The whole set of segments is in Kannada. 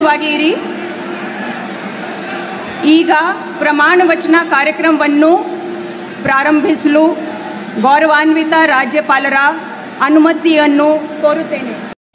ಆಗಿರಿ ಈಗ ಪ್ರಮಾಣ ವಚನ ಕಾರ್ಯಕ್ರಮವನ್ನು ಪ್ರಾರಂಭಿಸಲು ಗೌರವಾನ್ವಿತ ರಾಜ್ಯಪಾಲರ ಅನುಮತಿಯನ್ನು ಕೋರುತ್ತೇನೆ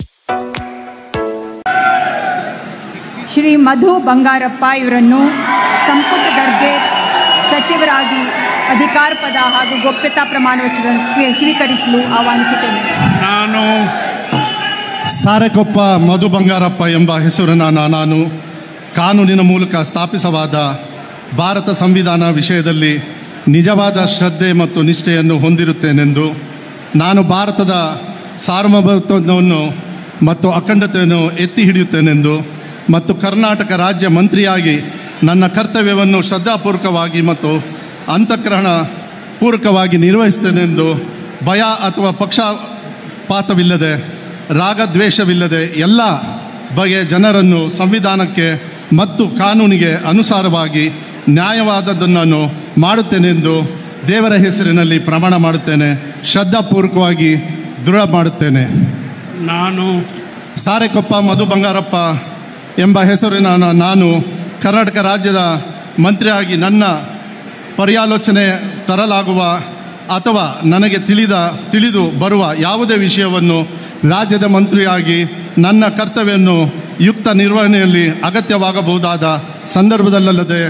ಶ್ರೀ ಮಧು ಬಂಗಾರಪ್ಪ ಇವರನ್ನು ಸಂಪುಟ ದರ್ಜೆ ಸಚಿವರಾಗಿ ಅಧಿಕಾರ ಪದ ಹಾಗೂ ಗೋಪ್ಯತಾ ಪ್ರಮಾಣ ವಚನ ಸ್ವೀ- ಸ್ವೀಕರಿಸಲು ಆಹ್ವಾನಿಸುತ್ತೇನೆ ನಾನು ಸಾರೆಕೊಪ್ಪ ಮಧು ಬಂಗಾರಪ್ಪ ಎಂಬ ಹೆಸರಿನ ನಾನು ಕಾನೂನಿನ ಮೂಲಕ ಸ್ಥಾಪಿಸವಾದ ಭಾರತ ಸಂವಿಧಾನ ವಿಷಯದಲ್ಲಿ ನಿಜವಾದ ಶ್ರದ್ಧೆ ಮತ್ತು ನಿಷ್ಠೆಯನ್ನು ಹೊಂದಿರುತ್ತೇನೆಂದು ನಾನು ಭಾರತದ ಸಾರ್ವಭೌಮತ್ವವನ್ನು ಮತ್ತು ಅಖಂಡತೆಯನ್ನು ಎತ್ತಿ ಹಿಡಿಯುತ್ತೇನೆಂದು ಮತ್ತು ಕರ್ನಾಟಕ ರಾಜ್ಯ ಮಂತ್ರಿಯಾಗಿ ನನ್ನ ಕರ್ತವ್ಯವನ್ನು ಶ್ರದ್ಧಾಪೂರ್ವಕವಾಗಿ ಮತ್ತು ಅಂತಃಕರಣ ಪೂರ್ವಕವಾಗಿ ನಿರ್ವಹಿಸ್ತೇನೆಂದು ಭಯ ಅಥವಾ ಪಕ್ಷಪಾತವಿಲ್ಲದೆ ರಾಗದ್ವೇಷವಿಲ್ಲದೆ ಎಲ್ಲ ಬಗೆಯ ಜನರನ್ನು ಸಂವಿಧಾನಕ್ಕೆ ಮತ್ತು ಕಾನೂನಿಗೆ ಅನುಸಾರವಾಗಿ ನ್ಯಾಯವಾದದ್ದನ್ನು ಮಾಡುತ್ತೇನೆಂದು ದೇವರ ಹೆಸರಿನಲ್ಲಿ ಪ್ರಮಾಣ ಮಾಡುತ್ತೇನೆ ಶ್ರದ್ಧಾಪೂರ್ವಕವಾಗಿ ದೃಢ ಮಾಡುತ್ತೇನೆ ನಾನು ಸಾರೆಕೊಪ್ಪ ಮಧು ಬಂಗಾರಪ್ಪ ಎಂಬ ಹೆಸರಿನ ನ- ನಾನು ಕರ್ನಾಟಕ ರಾಜ್ಯದ ಮಂತ್ರಿಯಾಗಿ ನನ್ನ ಪರ್ಯಾಲೋಚನೆ ತರಲಾಗುವ ಅಥವಾ ನನಗೆ ತಿಳಿದ ತಿಳಿದು ಬರುವ ಯಾವುದೇ ವಿಷಯವನ್ನು ರಾಜ್ಯದ ಮಂತ್ರಿಯಾಗಿ ನನ್ನ ಕರ್ತವ್ಯವನ್ನು ಯುಕ್ತ ನಿರ್ವಹಣೆಯಲ್ಲಿ ಅಗತ್ಯವಾಗಬಹುದಾದ ಸಂದರ್ಭದಲ್ಲದೆ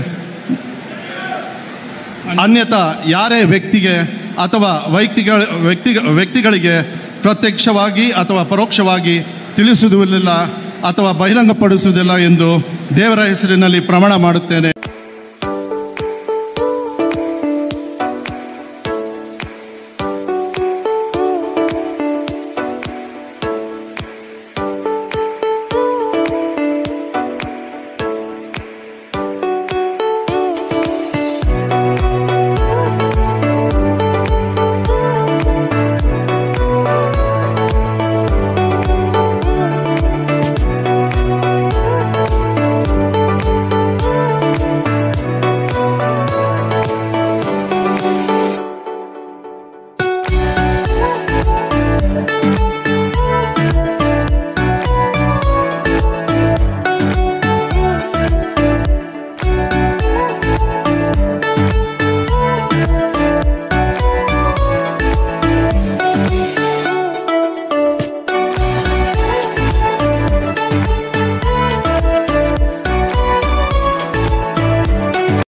ಅನ್ಯಥಾ ಯಾರೇ ವ್ಯಕ್ತಿಗೆ ಅಥವಾ ವೈಯಕ್ತಿಗಳ ವ್ಯಕ್ತಿ ವ್ಯಕ್ತಿಗಳಿಗೆ ಪ್ರತ್ಯಕ್ಷವಾಗಿ ಅಥವಾ ಪರೋಕ್ಷವಾಗಿ ತಿಳಿಸುವುದಿಲ್ಲ ಅಥವಾ ಬಹಿರಂಗಪಡಿಸುವುದಿಲ್ಲ ಎಂದು ದೇವರ ಹೆಸರಿನಲ್ಲಿ ಪ್ರಮಾಣ ಮಾಡುತ್ತೇನೆ